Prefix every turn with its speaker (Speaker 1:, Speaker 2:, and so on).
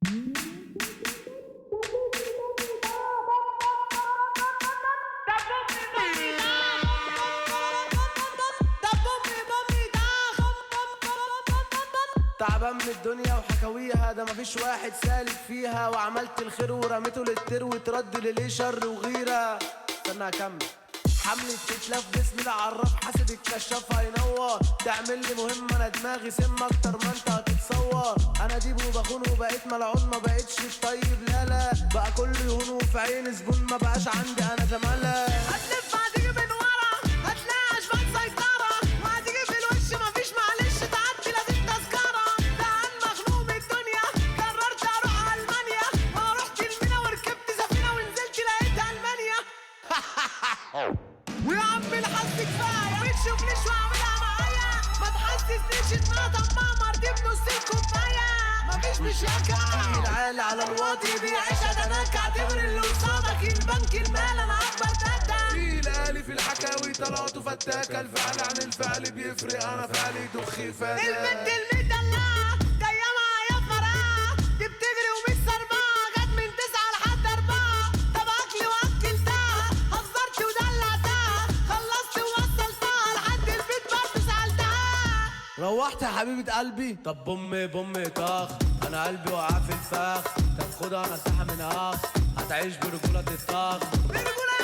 Speaker 1: تعبان من الدنيا وحكاويها ده مفيش واحد سالك فيها وعملت الخير ورميته للتر وترد لليه شر وغيرة استنى اكمل حملة تتلف باسم العراف حاسب الكشاف هينور تعمل لي مهمة انا دماغي سم اكتر ما انت هتتصور انا ديب وبخون وبقيت ملعون ما بقتش الطيب لا لا بقى كل يهون وفي عين زبون ما بقاش عندي انا زمالة
Speaker 2: هتلف هتيجي من ورا هتلاقي عشبان سيطرة وهتيجي في الوش مفيش معلش تعدي لازم تذكرة ده أنا مخنوق من الدنيا قررت أروح ألمانيا ورحت المينا وركبت سفينة ونزلت لقيت ألمانيا ويا عم الحظ كفاية ما تشوفنيش واعملها معايا ما تحسسنيش إن أنا طماع مرضي بنص الكوباية مفيش مشاكل
Speaker 1: العالي على الواطي
Speaker 2: بيعيش أدناك اعتبر اللي قصادك البنك المال أنا أكبر تاتا
Speaker 1: في الالي في الحكاوي طلعته فتاكة الفعل عن الفعل بيفرق انا فعلي دخي فانا
Speaker 2: البنت المدلعة جاية معايا بفرقعة دي بتجري ومش سربعة جت من تسعة لحد أربعة طب أكل وأكلتها هزرت ودلعتها خلصت ووصلتها لحد البيت برضه سألتها
Speaker 1: روحت يا حبيبة قلبي طب بوم بوم طخ انا قلبي وقع في الفخ طب خدها نصيحة من اخ هتعيش برجولة الطخ
Speaker 2: برجولة